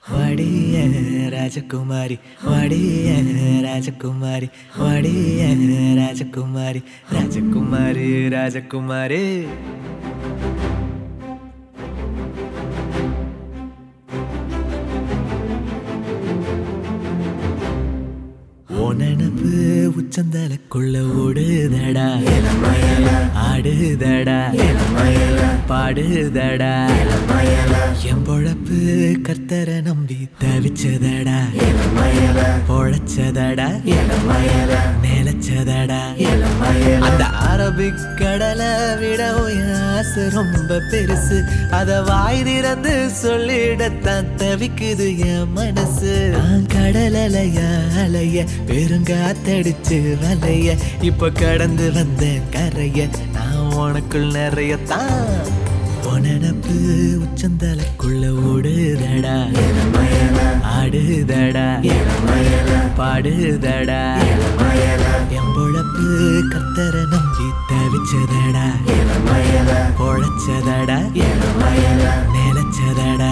வடிய ராஜகுமாரி வடிய ராஜகுமாரி வடிய ராஜகுமாரி ராஜகுமாரி ராஜகுமாரி ஓ நினப்பு உச்சந்தலக்குள்ள ஓடுதடா ஆடுதடா பாடுதடா என் பொழப்பு கர்த்தரை நம்பி தவிச்சதடா பொழைச்சதடா நிலச்சதடா அந்த அரபிக் கடலை விட உன் ஆசை ரொம்ப பெருசு அத வாய் திறந்து சொல்லிடத்தான் தவிக்குது என் மனசு நான் கடல் அலைய அலைய பெருங்காத்தடிச்சு வலைய இப்ப கடந்து வந்த கரைய நான் உனக்குள் நிறைய தான் உனப்பு உச்சந்தலக்குள்ள ஓடுதடா ஆடுதடா பாடுதடா என் பொழப்பு கர்த்தரை நம்பி தவிச்சதடா பொழைச்சதடா நிலச்சதடா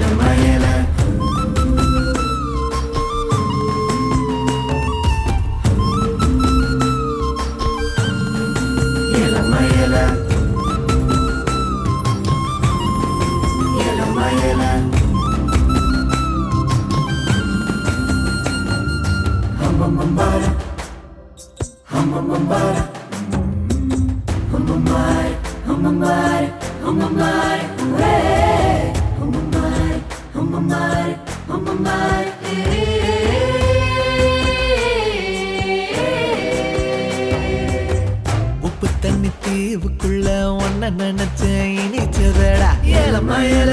உப்பு தண்ணி தீவுக்குள்ள ஒன்ன நினைச்சேன் இனிச்சதடா ஏலமயல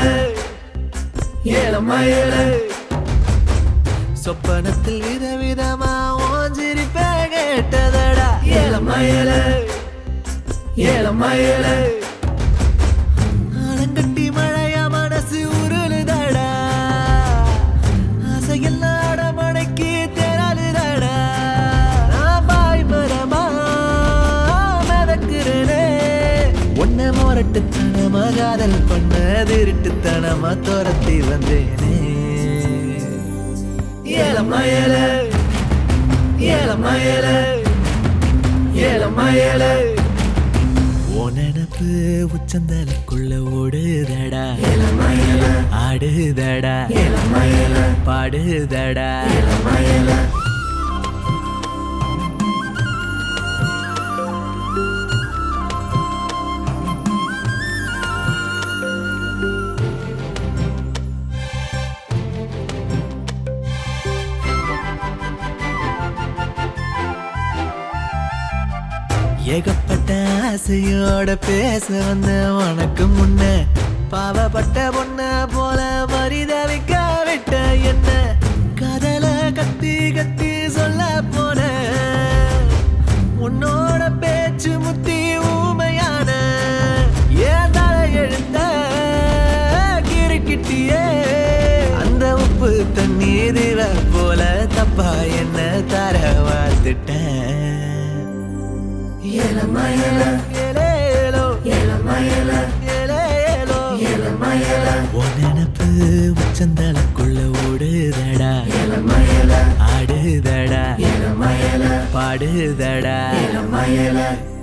ஏலமயல சொப்பனத்தில் விதவிதமா ஓஞ்சிரிப்ப கேட்டதடா ஏலமயல ஏலமயல ஆலங்கட்டி மழையா மனசு உருளுதடா ஆசையெல்லாம் அடமடைக்கு திரளுதடா நான் பாய் மரமா மிதக்கிறேனே உன்னை மொரட்டுத்தனமா காதல் பண்ண திருட்டுத்தனமா துரத்தி வந்தேனே ஏலமயல ஏலமயல ஏலமயல ஓ நினப்பு உச்சந்தலக்குள்ள ஓடுதடா ஆடுதடா பாடுதடா ஏகப்பட்ட ஆசையோட பேச வந்த உனக்கு முன்ன பாவப்பட்ட பொண்ண போல மரிதவிக்க விட்ட என்ன கதல கத்தி கத்தி சொல்ல போன உன்னோட பேச்சு முத்தி ஊமையான ஏன் தலை எழுந்த கிறுக்கிட்டியே அந்த உப்பு தண்ணீர் போல தப்பா என்ன தர வாழ்த்துட்டேன் ஏலமயல ஏலேலோ ஏலமயல ஏலேலோ ஏலமயல உன் நினப்பு உச்சந்தலக்குள்ள ஓடுதடா ஆடுதடா பாடுதடா